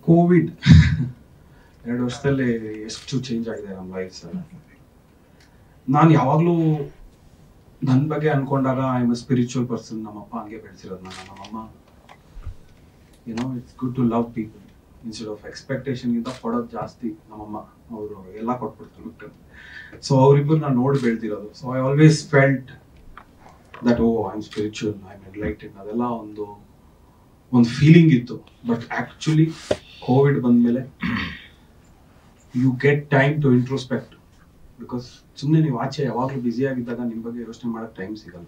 Covid ಎರಡು ವರ್ಷದಲ್ಲಿ ಎಷ್ಟು ಚೇಂಜ್ ಆಗಿದೆ ನಮ್ಮ ಲೈಫ್ ಸರ್ ನಾನು ಯಾವಾಗಲೂ ನನ್ನ ಬಗ್ಗೆ ಅನ್ಕೊಂಡಾಗ I am a spiritual person ನಮ್ಮಪ್ಪ ಹಂಗೆ ಬೆಳೆಸಿರೋದು ನಾನು ನಮ್ಮಮ್ಮ you know it's good to love people instead of ಎಕ್ಸ್ಪೆಕ್ಟೇಷನ್ಗಿಂತ ಕೊಡೋದು ಜಾಸ್ತಿ ನಮ್ಮಮ್ಮ ಅವರು ಎಲ್ಲ ಕೊಟ್ಬಿಡ್ತಾರೆ ಸೊ ಅವರಿಬ್ಬರು ನಾನು ನೋಡಿ ಬೆಳೆದಿರೋದು so I always felt that oh I am spiritual I am enlightened ಅದೆಲ್ಲ ಒಂದು ಒಂದು ಫೀಲಿಂಗ್ ಇತ್ತು ಬಟ್ ಆಕ್ಚುಲಿ ಕೋವಿಡ್ ಬಂದ್ಮೇಲೆ you get time to introspect because ಸುಮ್ಮನೆ ನೀವು ಆಚೆ ಯಾವಾಗಲೂ ಬ್ಯುಸಿ ಆಗಿದ್ದಾಗ ನಿಮ್ಮ ಬಗ್ಗೆ ಯೋಚನೆ ಮಾಡೋಕ್ಕೆ ಟೈಮ್ ಸಿಗಲ್ಲ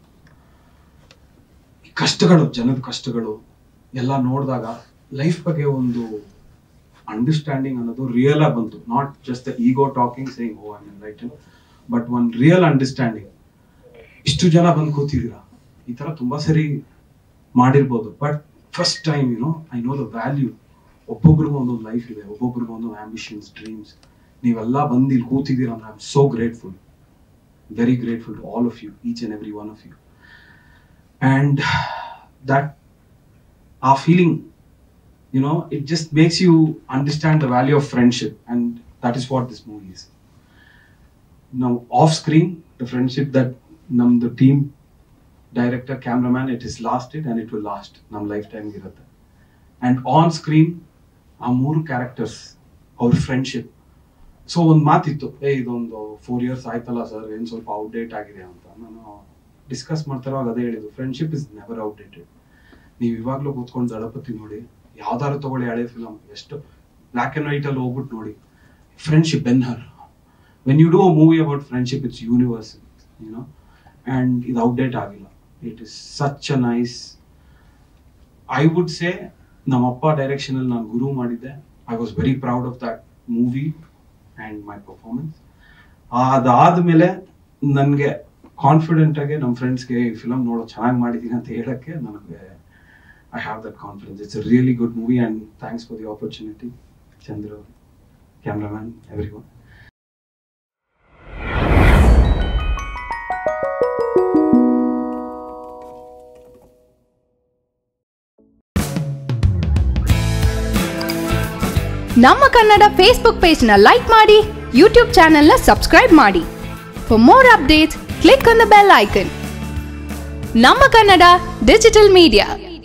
ಈ ಕಷ್ಟಗಳು ಜನದ ಕಷ್ಟಗಳು ಎಲ್ಲ ನೋಡಿದಾಗ ಲೈಫ್ ಬಗ್ಗೆ ಒಂದು ಅಂಡರ್ಸ್ಟ್ಯಾಂಡಿಂಗ್ ಅನ್ನೋದು ರಿಯಲ್ ಆಗಿ ಬಂತು not just the ego talking saying oh I mean right but one real understanding ಇಷ್ಟು ಜನ ಬಂದು ಕೂತಿದ್ದೀರಾ ಈ ತರ ತುಂಬಾ ಸರಿ ಮಾಡಿರ್ಬೋದು but first time you know I know the value ಒಬ್ಬೊಬ್ರಿಗೂ ಒಂದೊಂದು ಲೈಫ್ ಇದೆ ಒಬ್ಬೊಬ್ರಿಗೂ ಒಂದೊಂದು ಆಂಬಿಷನ್ಸ್ ಡ್ರೀಮ್ಸ್ ನೀವೆಲ್ಲ ಬಂದು ಇಲ್ಲಿ ಕೂತಿದ್ದೀರಾ ಅಂದ್ರೆ I am so grateful very grateful to all of you each and every one of you and that ಆ feeling you know it just makes you understand the value of friendship and that is what this movie is now off screen the friendship that num the team director cameraman it is lasted and it will last num lifetime irutte and on screen ಆ ಮೂರು characters ಅವ್ರ friendship so ಒಂದು ಮಾತಿತ್ತು ಏ ಇದೊಂದು four years ಆಯ್ತಲ್ಲ sir ಏನು ಸ್ವಲ್ಪ outdate ಆಗಿದೆ ಅಂತ ನಾನು ಡಿಸ್ಕಸ್ ಮಾಡ್ತಾರೋ ಅದೇ ಹೇಳಿದ್ದು ಫ್ರೆಂಡ್ಶಿಪ್ ಇಸ್ ನೆವರ್ ಔಟ್ಡೇಟೆಡ್ ನೀವು ಇವಾಗಲೂ ಕೂತ್ಕೊಂಡು ದಳಪತಿ ನೋಡಿ ಯಾವ್ದಾರು ತಗೊಳ್ಳಿ ಹಳೆ ಫಿಲಮ್ ಎಷ್ಟು ಬ್ಲ್ಯಾಕ್ ಅಂಡ್ ವೈಟ್ ಅಲ್ಲಿ ಹೋಗ್ಬಿಟ್ಟು ನೋಡಿ friendship Ben Hur when you do a movie about friendship it's universe you know and ಇದು ಔಟ್ಡೇಟ್ ಆಗಿಲ್ಲ it is such a nice I would say ನಮ್ಮಪ್ಪ ಡೈರೆಕ್ಷನ್ ಅಲ್ಲಿ ನಾನು ಗುರು ಮಾಡಿದ್ದೆ I was very proud of that movie and my performance ಅದಾದ್ಮೇಲೆ ನನಗೆ confident ಆಗಿ ನಮ್ಮ ಫ್ರೆಂಡ್ಸ್ಗೆ ಈ ಫಿಲಮ್ ನೋಡೋ ಚೆನ್ನಾಗಿ ಮಾಡಿದ್ದೀನಿ ಅಂತ ಹೇಳಕ್ಕೆ ನನಗೆ I have that confidence. It's a really good movie, and thanks for the opportunity, Chandra, cameraman, everyone. ನಮ್ಮ ಕನ್ನಡ ಫೇಸ್ಬುಕ್ ಪೇಜ್ನ ಲೈಕ್ ಮಾಡಿ ಯೂಟ್ಯೂಬ್ ಚಾನೆಲ್ನ ಸಬ್ಸ್ಕ್ರೈಬ್ ಮಾಡಿ for more updates click on the bell icon ನಮ್ಮ ಕನ್ನಡ ಡಿಜಿಟಲ್ ಮೀಡಿಯಾ